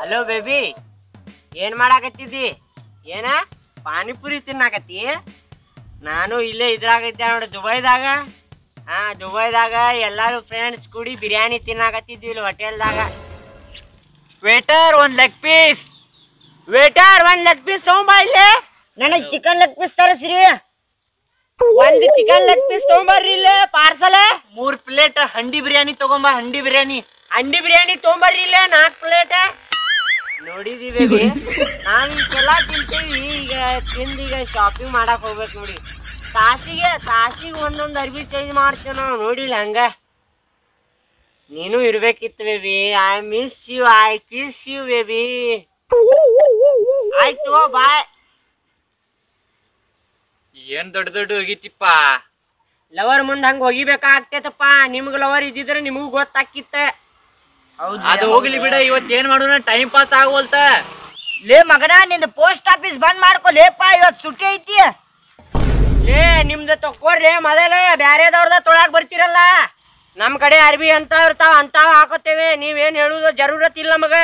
Hello baby ಏನ್ ಮಾಡಾಕತ್ತಿದ್ದಿ ಏನ ಪಾನಿಪುರಿ ತಿನ್ನಾಕತ್ತಿ ನಾನು ಇಲ್ಲೇ ಇದ್ರಾಗೈತೆ ನೋಡಿ ದುಬೈದಾಗ ಹಾ ದುಬೈದಾಗ ಎಲ್ಲಾರು ಫ್ರೆಂಡ್ಸ್ ಕೂಡಿ ಬಿರಿಯಾನಿ ತಿನ್ನಾಕತ್ತಿದ್ವಿ ಇಲ್ಲಿ ಹೋಟೆಲ್ದಾಗ ವೇಟರ್ ಒಂದ್ ಲೆಗ್ ಪೀಸ್ ವೇಟರ್ ಒಂದ್ ಲೆಗ್ ಪೀಸ್ ತಗೊಂಬಾ ಇಲ್ಲಿ ನನಗ್ ಚಿಕನ್ ಲೆಗ್ ಪೀಸ್ ತರಸ್ರಿ ಒಂದ್ ಚಿಕನ್ ಲೆಗ್ ಪೀಸ್ ತಗೊಂಬರ್ರಿ ಇಲ್ಲಿ ಪಾರ್ಸಲ್ ಮೂರ್ ಪ್ಲೇಟ್ ಹಂಡಿ ಬಿರಿಯಾನಿ ತಗೊಂಬ ಹಂಡಿ ಬಿರಿಯಾನಿ ಅಂಡಿ ಬಿರಿಯಾನಿ ತೊಗೊಂಬರ್ರಿ ಇಲ್ಲ ನಾಲ್ಕು ಪ್ಲೇಟ್ ನೋಡಿದೀವಿ ಬೇಬಿ ನಾವ್ ಈಗೆಲ್ಲ ತಿಂತೀವಿ ಈಗ ತಿಂದು ಈಗ ಶಾಪಿಂಗ್ ಮಾಡಕ್ ಹೋಗ್ಬೇಕು ನೋಡಿ ತಾಸಿಗೆ ತಾಸಿಗೆ ಒಂದೊಂದು ಅರ್ಬಿ ಚೇಂಜ್ ಮಾಡ್ತೀವಿ ನಾವು ನೋಡಿಲ್ಲ ಹಂಗ ನೀನು ಇರ್ಬೇಕಿತ್ತು baby I miss you I kiss you baby ಆಯ್ತು ಬಾಯ್ ಏನ್ ದೊಡ್ಡ ದೊಡ್ಡ ಹೋಗಿತಿಪ್ಪ ಲವರ್ ಮುಂದೆ ಹಂಗ ಒಗಿಬೇಕಾಗ್ತೈತಪ್ಪ ನಿಮ್ಗೆ ಲವರ್ ಇದ್ದಿದ್ರೆ ನಿಮಗೂ ಗೊತ್ತಾಕಿತ್ತ ಅದು ಹೋಗ್ಲಿ ಬಿಡ ಇವತ್ ಏನ್ ಮಾಡೋಣ ಟೈಮ್ ಪಾಸ್ ಆಗೋಲ್ತ ಲೇ ಮಗನ ನಿಂದ ಪೋಸ್ಟ್ ಆಫೀಸ್ ಬಂದ್ ಮಾಡ್ಕೊ ಲೇಪ ಇವತ್ ಸುಟ್ಟಿ ಐತಿ ಏ ನಿಮ್ದು ತಕ್ಕೋರ್ರಿ ಮೊದಲ ಬ್ಯಾರೆದವ್ರದ ತೊಳಾಕ್ ಬರ್ತಿರಲ್ಲ ನಮ್ ಕಡೆ ಅರ್ಬಿ ಅಂತ ಇರ್ತಾವ ಅಂತಾವ ಹಾಕೋತೇವೆ ನೀವೇನ್ ಹೇಳುದು ಜರೂರತ್ ಇಲ್ಲ ನಮಗ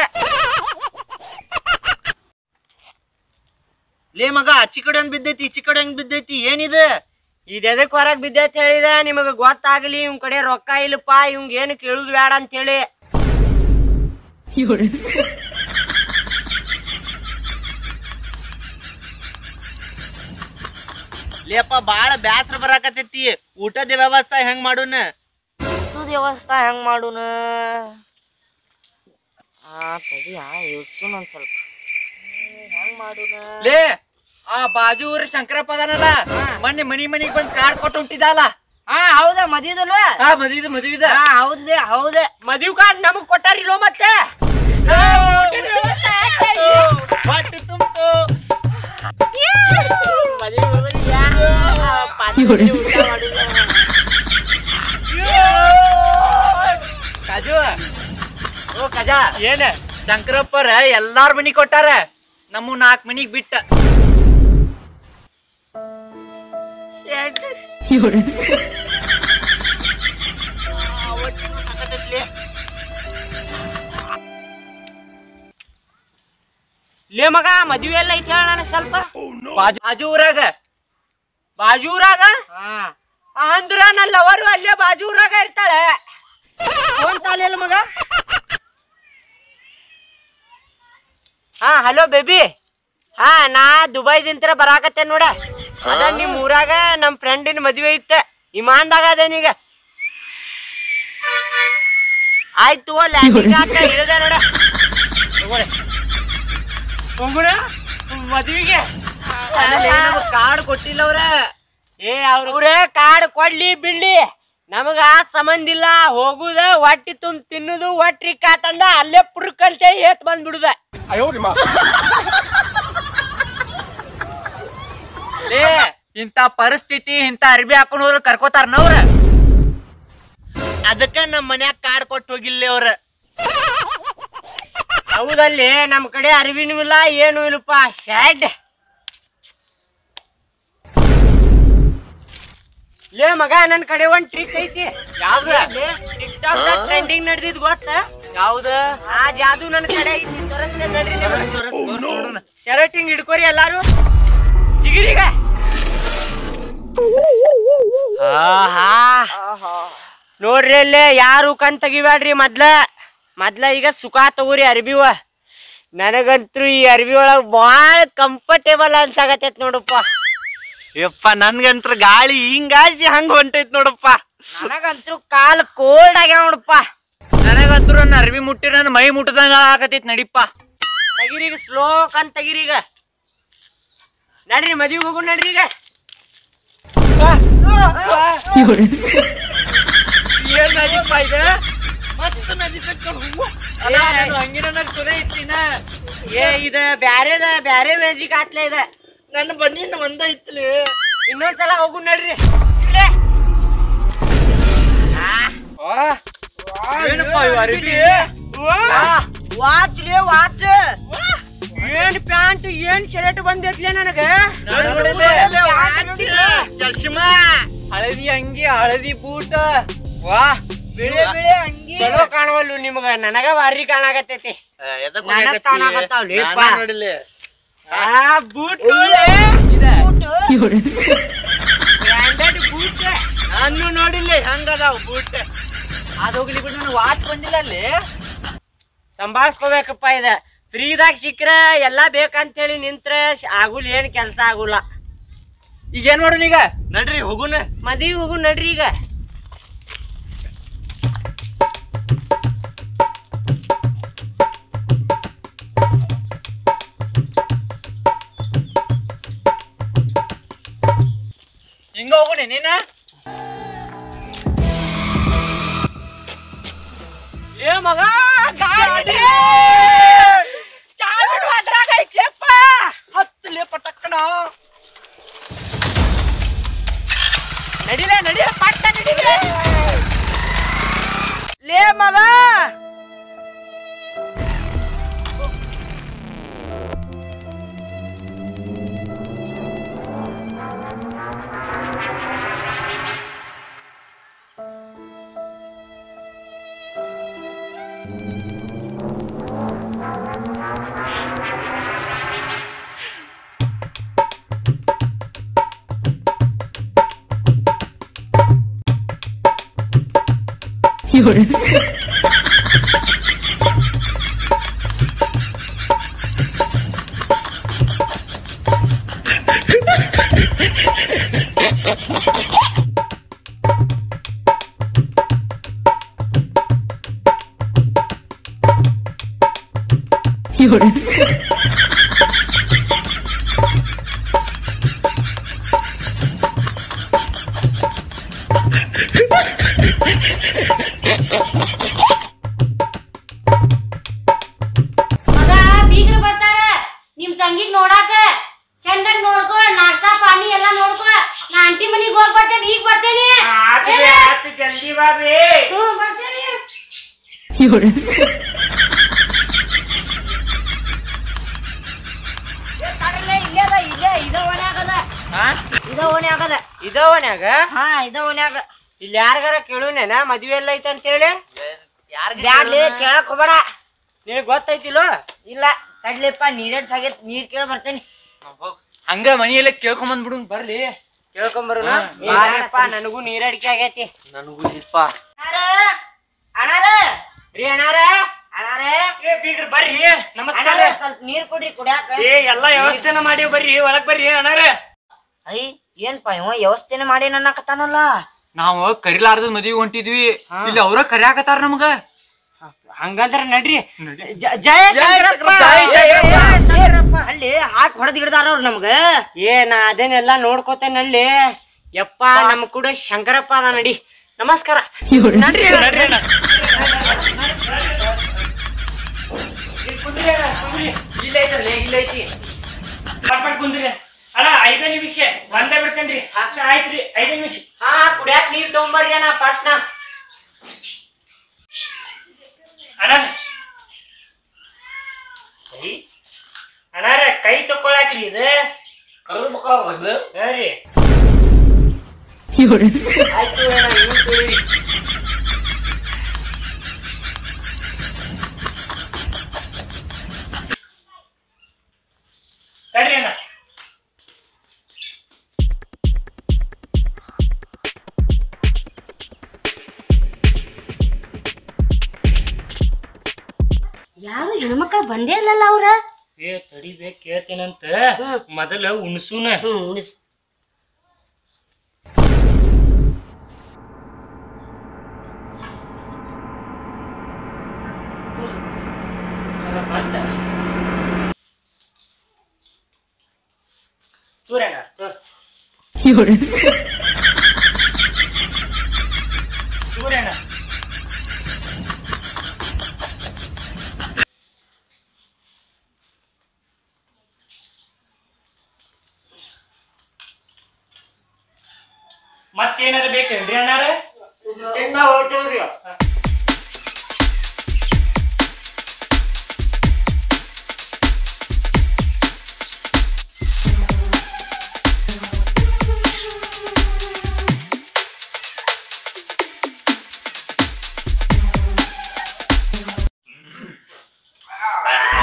ಲೇ ಮಗ ಆಚಿ ಕಡೆ ಒಂದ್ ಬಿದ್ದೈತಿ ಈಚಿ ಕಡೆ ಹಂಗ್ ಬಿದ್ದೈತಿ ಏನಿದೆ ಇದ್ ಎದಕ್ ಹೊರಗ್ ಬಿದ್ದೈತ್ ಹೇಳಿದ ನಿಮಗ ಗೊತ್ತಾಗ್ಲಿ ಇವ್ ಕಡೆ ರೊಕ್ಕ ಇಲ್ಲಪ್ಪ ಇವಂಗ ಏನು ಕೇಳುದು ಬೇಡ ಅಂತ ಹೇಳಿ ಲೇಪ ಬಾಳ ಬ್ಯಾಸ್ರ ಬರಾಕತೈತಿ ಊಟದ ವ್ಯವಸ್ಥೆ ಹೆಂಗ್ ಮಾಡೋಣ ಊಟದ ವ್ಯವಸ್ಥೆ ಹೆಂಗ್ ಮಾಡುನ ಆ ತಡಿ ಆ ಯೋಚ್ಸುನ್ ಒಂದ್ ಸ್ವಲ್ಪ ಹ್ಮ್, ಹೆಂಗ್ ಮಾಡುನ ಲೇ ಆ ಬಾಜು ಊರ ಶಂಕರಪ್ಪ ಅದಾನಲ್ಲ ಮೊನ್ನೆ ಮನಿ ಮನಿಗ್ ಬಂದ್ ಕಾರ್ಡ್ ಕೊಟ್ಟು ಹೊಂಟಿದ್ದಲ್ಲ ಹಾ ಹೌದಾ ಮದಿದಲ್ಲ ಆ ಮದ್ವಿದ ಮದ್ವಿದ ಹಾ ಹೌದ್ಲೇ ಹೌದೇ ಮದುವೆ ಕಾರ್ಡ್ ನಮಗ್ ಕೊಟ್ಟಾರಿಲ್ಲೋ ಮತ್ತೆ ಹೊಟ್ಟೆ ತುಂಬ್ತು ಮದುವೆ ಹೋಗೋದು ಯಾ- ಪಾತ್ರೆಯಲ್ಲಿ ಊಟ ಮಾಡುದು. ಕಾಜು ಓ ಕಜಾ ಏನ ಶಂಕರಪ್ಪರ ಎಲ್ಲಾರ್ ಮನಿ ಕೊಟ್ಟಾರ ನಮ್ಮ ನಾಲ್ಕ್ ಮನಿಗ್ ಬಿಟ್ಟ ಶೆಟ್. ಲೇ ಮಗ ಮದ್ವೆ ಎಲ್ಲ ಐತಿ ಹೇಳ ನನಗ್ ಸ್ವಲ್ಪ ಬಾಜು ಬಾಜು ಊರಾಗ ಬಾಜು ಊರಾಗ ಹಾ ಅಂದ್ರ ನನ್ನ ಲವರು ಅಲ್ಲೇ ಬಾಜು ಊರಾಗ ಇರ್ತಾಳೆ ಫೋನ್ ತಾಲಿಲ್ಲ ಮಗ ಹಾ ಹಲೋ ಬೇಬಿ ಹಾ ನಾ ದುಬೈದಿಂತ್ರ ಬರಾಕತ್ತೆ ನೋಡ ಅದ ನಿಮ್ ಊರಾಗ ನಮ್ ಫ್ರೆಂಡಿನ ಮದ್ವೆ ಇತ್ತ ಇಮಾನ್ದಾಗ ಅದೇನೀಗ ಆಯ್ತು ಲ್ಯಾಂಡಿಂಗ್ ಆತ ಇಳಿದ ನೋಡ ತಗೊಳ್ಳಿ. ಹೋಗುಣ ಮದ್ವಿಗೆ ಕಾರ್ಡ್ ಕೊಟ್ಟಿಲ್ಲ ಅವ್ರ ಏ ಅವ್ರ ಕಾಡ್ ಕೊಡ್ಲಿ ಬಿಡ್ಲಿ ನಮಗ ಆ ಸಂಬಂಧ ಇಲ್ಲ ಹೋಗುದ ಹೊಟ್ಟಿ ತುಂಬ ತಿನ್ನುದು ಹೊಟ್ಟಿ ಕಾತಂದ ಅಲ್ಲೇ ಪುರ್ಕಂತೆ ಏತ್ ಬಂದ್ ಬಿಡುದ ಲೇ ಇಂತ ಪರಿಸ್ಥಿತಿ ಇಂತ ಅರ್ಬಿ ಹಾಕೊಂಡ್ ಹೋದ್ರ ಕರ್ಕೋತಾರ ನವ್ರ ಅದಕ್ಕ ನಮ್ ಮನ್ಯಾಗ ಕಾರ್ಡ್ ಕೊಟ್ಟು ಹೋಗಿಲ್ಲ ಅವ್ರ ಹೌದಲ್ಲಿ ನಮ್ ಕಡೆ ಅರಿವಿನೂ ಇಲ್ಲ ಏನು ಇಲ್ಲಪ್ಪ ಶೆಡ್ ಲೇ ಮಗ ನನ್ ಕಡೆ ಒಂದ್ ಟ್ರಿಕ್ ಐತಿ ಯಾವ್ದ ಟಿಕ್ ಟಾಕ್ ಟ್ರೆಂಡಿಂಗ್ ನಡೆದಿದ್ ಗೊತ್ತ ಯಾವ್ದ ಆ ಜಾದು ನನ್ ಕಡೆ ಐತಿ ತೋರಿಸ್ತೇನೆ ನಡ್ರಿ ನಿಮ್ಗೆ. ತೋರಸ್, ತೋರಸ್, ನೋಡೋಣ. ಶರ್ಟ್ ಹಿಂಗ್ ಹಿಡ್ಕೋರಿ ಎಲ್ಲಾರು ಜಿಗಿರಿಗ ಆಹಾ ನೋಡ್ರಿ ಅಲ್ಲೇ ಯಾರು ಕಣ್ ತೆಗಿಬ್ಯಾಡ್ರಿ ಮೊದ್ಲ ಮೊದ್ಲ ಈಗ ಸುಖ ತಗೋರಿ ಅರ್ಬಿವ ನನಗಂತೂ ಈ ಅರ್ಬಿ ಒಳಗ್ ಭಾಳ ಕಂಫರ್ಟೇಬಲ್ ಅನ್ಸಾಗತ್ತೈತ್ ನೋಡಪ್ಪ ಯಪ್ಪ ನನ್ಗಂತ್ರ ಗಾಳಿ ಹಿಂಗಾಸಿ ಹಂಗ ಹೊಂಟೈತ್ ನೋಡಪ್ಪ ನನಗಂತ್ರು ಕಾಲ್ ಕೋಲ್ಡ್ ಆಗ್ಯಾವ ನೋಡಪ್ಪ ನನಗಂತ್ರ ನನ್ನ ಅರ್ಬಿ ಮುಟ್ಟಿ ನನ್ನ ಮೈ ಮುಟ್ಟದಂಗ ಆಗತೈತ್ ನಡಿಪ್ಪ ತೆಗಿರೀಗ ಸ್ಲೋ ಕಣ್ ತೆಗಿರೀಗ ನಡ್ರಿ ಮದ್ವಿಗೆ ಹೋಗು ನಡ್ರಿ ಈಗ ಏನ್ ಮ್ಯಾಜಿಕ್ ಇದೆ ಮಸ್ತ್ ಮ್ಯಾಜಿಕ್ ಹಂಗಿನ ನನಗ್ ತುರೆ ಇತ್ತಿನ ಏ ಇದ ಬ್ಯಾರೆದ ಬ್ಯಾರೆ ಮ್ಯಾಜಿಕ್ ಆತ್ಲೆ ಇದ ನನ್ನ ಬನ್ನಿನ ಒಂದ ಇತ್ತಲಿ ಇನ್ನೊಂದ್ಸಲ ಹೋಗು ನಡ್ರಿ ಇಲ್ಲೇ. ಏನಪ್ಪ ಇವ್ ಅರ್ಬಿ ವಾಚ್ ಲೇ ವಾಚ್ ಏನ್ ಪ್ಯಾಂಟ್ ಏನ್ ಶರ್ಟ್ ಬಂದೈತ್ಲೆ ನನಗ ಚಶ್ಮಾ ಹಳದಿ ಅಂಗಿ ಹಳದಿ ಬೂಟ ವಾ ಬಿಳೆ ಬಿಳೆ ಅಂಗಿ ಚಲೋ ಕಾಣವಲ್ಲು ನಿಮಗ ನನಗ ಭಾರಿ ಕಾಣಾಕತ್ತೈತಿ ನನಗ್ ಕಾಣಾಕತ್ತಾವ್ ಲೇಪ. ನೋಡಿಲ್ಲಿ ಆ ಬೂಟ್ ಬ್ರಾಂಡೆಡ್ ಬೂಟ್ ನಾನು ನೋಡಿಲ್ಲಿ ಹಂಗದಾವ್ ಬೂಟ್ ಅದ್ ಹೋಗ್ಲಿ ಬಿಡು ನನಗೆ ವಾಚ್ ಬಂದಿಲ್ಲ ಅಲ್ಲಿ ಸಂಭಾಳ್ಸ್ಕೋಬೇಕಪ್ಪ ಇದ ಫ್ರೀದಾಗ ಸಿಕ್ಕ್ರ ಎಲ್ಲಾ ಬೇಕಂತೇಳಿ ನಿಂತ್ರ ಶ- ಆಗುಲ್ ಏನ್ ಕೆಲ್ಸ ಆಗುಲ್ಲ ಈಗ ಏನ್ ಮಾಡೋಣ ಈಗ ನಡ್ರಿ ಹೋಗುನ ಮದ್ವಿ ಹೋಗು ನಡ್ರಿ ಈಗ ಹಿಂಗ ಹೋಗುನಿ ನೀನ ಏ ಮಗ ಗಾಡಿ ಚಾವಿಡು ಅದ್ರಾಗ ಐತ್ಲೆಪ್ಪ ಹತ್ತಲೇ ಪಟಕ್ಕನ ನಡಿಲೆ ನಡಿಲೆ ಪಟ್ಟ ನಡಿಲೆ ಲೇ ಮಗ ಮಗ ಬೀಗ್ರು ಬರ್ತಾರ ನಿಮ್ ತಂಗಿಗ್ ನೋಡಾಕ ಚಂದಾಗ್ ನೋಡ್ಕೊ ನಾಷ್ಟಾ ಪಾನಿ ಎಲ್ಲಾ ನೋಡ್ಕೊ ನಾ ಆಂಟಿ ಮನಿಗ್ ಹೋಗ್ ಬರ್ತೇನೆ ಈಗ ಬರ್ತೇನೆ ಏನ? ಜಲ್ದಿ ಬಾಬಿ ಹ್ಞೂ ಬರ್ತೇನೆ ತಡಿಲೇ, ಇಲ್ಲೇ ಅದ, ಇಲ್ಲೇ ಇದ ಓಣ್ಯಾಗ ಅದ. ಇದ ಓಣ್ಯಾಗ ಅದ. ಇದ ಮನ್ಯಾಗ ಹಾ ಇದ ಓಣ್ಯಾಗ ಇಲ್ಲಿ ಯಾರಿಗಾರ ಕೇಳುನೇನ ಮದ್ವೆ ಎಲ್ಲ ಐತೆ ಅಂತೇಳಿ ಬ್ಯಾಡ್ಲಿ ಕೇಳಕ್ ಹೋಗ್ಬೇಡ ನಿನಗ್ ಗೊತ್ತೈತಿಲೋ ಇಲ್ಲ ತಡ್ಲಿಪ್ಪ ನೀರೇಡ್ ಸಾಗೈತ್ ನೀರ್ ಕೇಳ ಬರ್ತೇನಿ ಹಂಗ ಮನೆಯಲ್ಲೇ ಕೇಳ್ಕೊಂಡ್ ಬಂದ್ಬಿಡು ಬರ್ಲಿ ಕೇಳ್ಕೊಂಬರೋಣ ಹಾ, ಬಾರಪ್ಪ ನನಗೂ ನೀರಡಿಕೆ ಆಗೈತಿ ನನಗೂ ಇಲ್ಪ ಅಣ್ಣಾರ ಅಣ್ಣಾರ ರೀ ಅಣ್ಣಾರ ಅಣ್ಣಾರ ಏ ಬೀಗ್ರ ಬರ್ರಿ ನಮಸ್ಕಾರ ಅಣ್ಣಾರ ಸ್ವಲ್ಪ ನೀರ್ ಕೊಡ್ರಿ ಕುಡ್ಯಾಕ ಏ ಎಲ್ಲಾ ವ್ಯವಸ್ಥೆನ ಮಾಡಿ ಬರ್ರಿ ಒಳಗ್ ಬರ್ರಿ ಅಣ್ಣಾರ ಐ ಏನ್ಪ ಇವ ವ್ಯವಸ್ಥೆನೆ ಮಾಡಿ ಅನ್ನಕತ್ತಾನಲ್ಲ ನಾವು ಕರಿಲಾರ್ದ ಮದ್ವಿ ಹೊಂಟಿದ್ವಿ ಹಾ. ಇಲ್ಲಿ ಅವ್ರ ಕರ್ಯಾಕತ್ತಾರ ನಮಗ ಹಂಗಂದ್ರ ನಡ್ರಿ ನಡಿ. ಜ- ಜಯ ಶಂಕರಪ್ಪ ಜಯ ಶಂಕರಪ್ಪ. ಅಲ್ಲಿ ಹಾಕಿ ಹೊಡೆದ್ ಗಿಡದಾರ ಅವ್ರು ನಮ್ಗ ಏ ನಾ ಅದನ್ನೆಲ್ಲ ನೋಡ್ಕೋತೇನಲ್ಲಿ ಯಪ್ಪ ನಮ್ ಕೂಡ ಶಂಕರಪ್ಪ ಅದ ನಡಿ ನಮಸ್ಕಾರ ನಡ್ರಿ ಅಣ್ಣ, ನಡ್ರಿ ಅಣ್ಣ. ಕುಂದ್ರಿ ಅಣ್ಣ, ಕುಂದ್ರಿ. ಇಲ್ಲೇ ಐತಲ್ಲ ಇಲ್ಲೈತಿ ಪಟ್ ಪಟ್ ಕುಂದ್ರಿ ಅಣ್ಣ ಐದೇ ನಿಮಿಷ ಬಂದೇ ಬಿಡ್ತೇನ್ರಿ ಆಯ್ತ್ರಿ ಐದೇ ನಿಮಿಷ ಹಾ ಕುಡಿಯಾಕ ನೀರ್ ತಗೊಂಬರ್ರಿ ಅಣ್ಣ ಪಟ್ನ ಅಣ್ಣ ಐ, ಅಣ್ಣಾರ ಕೈ ತಕೊಳಕ್ರಿ ಇದು ಹಾ ರೀ ಆಯ್ತು ಅಣ್ಣ ಇವ್ನ್ ತೊಗೊಳ್ರಿ. ತಡ್ರಿ ಅಣ್ಣ ಯಾರು ಹೆಣ್ಮಕ್ಳು ಬಂದೇ ಇಲ್ಲಲ್ಲ ಅವ್ರ ಏ ತಡಿಬೇಕ್ ಕೇಳ್ತೇನಂತ ಮೊದಲ ಉಣಸುನ ಹ್ಮ್ ಉಣಿಸ್ ಸೂರ್ಯಣ್ಣ ಸೂರ್ಯಣ್ಣ ಮತ್ತೇನಾರ ಬೇಕೇನ್ರಿ ಅಣ್ಣಾರ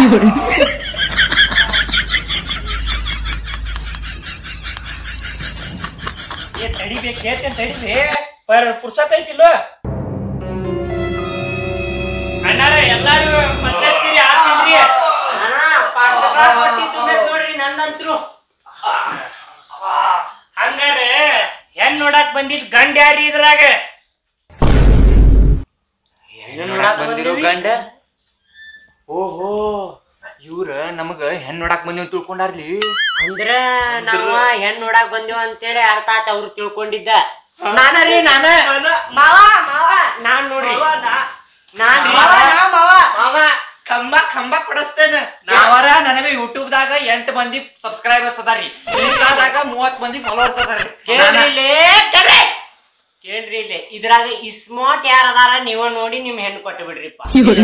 ಏ ತಡಿಬೇಕು ಹೇಳ್ತೇನೆ ತಡಿಬೇ ಪರ್ ಪುರ್ಸತ್ ಐತಿಲ್ಲ ಅಣ್ಣಾರ ಎಲ್ಲಾರು ಮಧ್ಯಸ್ಥಿರಿ ಆಗ್ತಿಲ್ರಿ ಅಣ್ಣ ಫಸ್ಟ್ ಕ್ಲಾಸ್ ಹೊಟ್ಟಿ ತುಂಬೈತ್ ನೋಡ್ರಿ ನಂದಂತ್ರು ಹಂಗಾರೆ ಹೆಣ್ ನೋಡಕ್ ಬಂದಿದ್ ಗಂಡ ಯಾರಿ ಇದ್ರಾಗ ನೋಡಾಕ್ ಬಂದಿರೋ ಬಂದಿರಿ? ಗಂಡ ಓಹೋ ಇವ್ರ ನಮಗ ಹೆಣ್ ನೋಡಾಕ್ ಬಂದಿವ್ ತಿಳ್ಕೊಂಡಾರ್ಲಿ ಅಂದ್ರ ನಾವ ಹೆಣ್ ನೋಡಾಕ್ ಬಂದೇವ ಅಂತೇಳಿ ಅರ್ಥ ಆತ ಅವ್ರು ತಿಳ್ಕೊಂಡಿದ್ದ ನಾನ ರೀ ನಾನ ಮಾವ ಮಾವ ನಾನ್ ನೋಡ್ರಿ ನಾನ್ ರೀ. ಮಾವ ನಾ ಮಾವ ಮಾವ ಕಂಬ ಕಂಬ ಕೊಡಸ್ತೇನೆ ನಾವರ ನನಗ ಯೂಟ್ಯೂಬ್ ದಾಗ ಎಂಟ್ ಮಂದಿ ಸಬ್ಸ್ಕ್ರೈಬರ್ಸ್ ಅದಾರಿ ಇನ್ಸ್ಟಾದಾಗ ಮೂವತ್ ಮಂದಿ ಫಾಲೋವರ್ಸ್ ಅದಾರಿ ಕೇಳ್ರಿ ಇಲ್ಲಿ ಕೇಳ್ರಿ ಕೇಳ್ರಿ ಇಲ್ಲಿ ಇದ್ರಾಗ ಇಸ್ಮಾರ್ಟ್ ಯಾರ ಅದಾರ ನೀವ ನೋಡಿ ನಿಮ್ ಹೆಣ್ಣು ಕೊಟ್ಟು ಬಿಡ್ರಿಪ್ಪ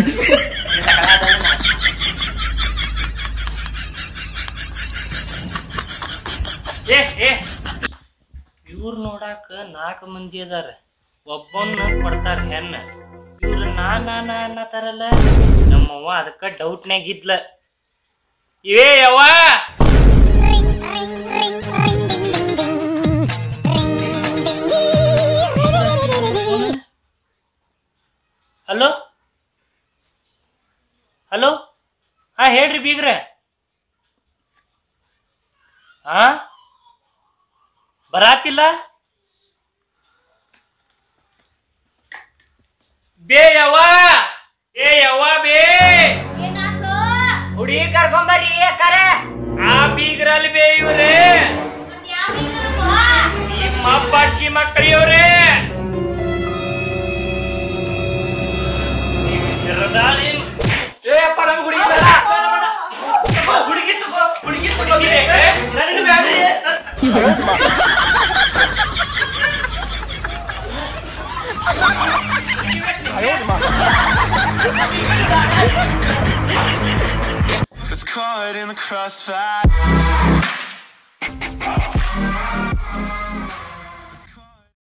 ಏ ಏ ಇವ್ರ ನೋಡಾಕ ನಾಲ್ಕು ಮಂದಿ ಅದಾರ ಒಬ್ಬನ್ನ ಕೊಡ್ತಾರ ಹೆಣ್ಣ ಇವ್ರ ನಾ ನಾ ನಾ ಅನ್ನತಾರಲ್ಲ ನಮ್ಮವ್ವ ಅದಕ್ಕ ಡೌಟ್ನ್ಯಾಗ ಇದ್ಲ ಇವೇ ಯವ್ವ ಹಲೋ ಹಲೋ ಹಾ ಹೇಳ್ರಿ ಬೀಗ್ರೆ ಹಾ ಬರಾತಿಲ್ಲ ಬೇ ಯವ್ವ ಏ ಯವ್ವ ಬೇ ಏನಾತು ಹುಡುಗಿ ಕರ್ಕೊಂಬರ್ರಿ ಕರೆ ಆ ಬೀಗ್ರಲ್ಲಿ ಬೇ ಇವ್ರೆ ಮತ್ ಯಾವ ಬೀಗ್ರಪ್ಪ? ನಿಮ್ಮ ಅಪ್ಪಾಚಿ ಮಕ್ಕಳು ಇವ್ರೆ ಏ ಅಪ್ಪ ನಮ್ಗ್ ಹುಡುಗಿ ಬೇಡ. ಹುಡುಗಿ ತಗೋ ಹುಡುಗಿ ತಗೋ ನನಗೆ ಬ್ಯಾಡ್ರಿ It's caught in the crossfire.